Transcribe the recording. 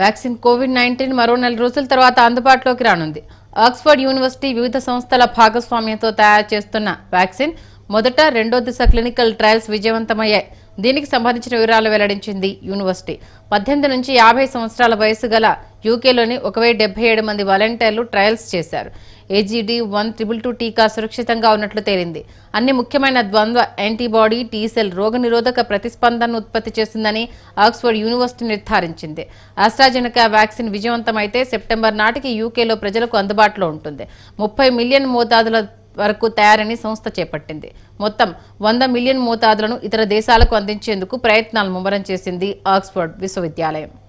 vaccine Covid nineteen మరో నెల రోజుల తర్వాత అందుబాటులోకి రానుంది ఆక్స్ఫర్డ్ యూనివర్సిటీ వివిధ సంస్థల భాగస్వామ్యంతో తయారు చేస్తున్న వ్యాక్సిన్ మొదట రెండో దశ క్లినికల్ ట్రయల్స్ విజయవంతమయ్యాయి దీనికి సంబంధించిన వివరాలు వెల్లడించింది యూనివర్సిటీ పద్దెనిమిది నుంచి యాభై సంవత్సరాల వయసు గల యూకేలోని ఒక వెయ్యి డెబ్బై ఏడు మంది వాలంటీర్లు ట్రయల్స్ చేశారు ఏజీడీ వన్ ట్రిపుల్ టూ టీకా సురక్షితంగా ఉన్నట్లు తేలింది అన్ని ముఖ్యమైన ద్వంద్వ యాంటీబాడీ టీసెల్ రోగనిరోధక ప్రతిస్పందనను ఉత్పత్తి చేసిందని ఆక్స్ఫర్డ్ యూనివర్సిటీ నిర్ధారించింది ఆస్ట్రాజెనకా వ్యాక్సిన్ విజయవంతమైతే సెప్టెంబర్ నాటికి యూకేలో ప్రజలకు అందుబాటులో ఉంటుంది ముప్పై మిలియన్ మోతాదుల వరకు తయారని సంస్థ చేపట్టింది మొత్తం వంద మిలియన్ మోతాదులను ఇతర దేశాలకు అందించేందుకు ప్రయత్నాలు ముమ్మరం చేసింది ఆక్స్ఫర్డ్ విశ్వవిద్యాలయం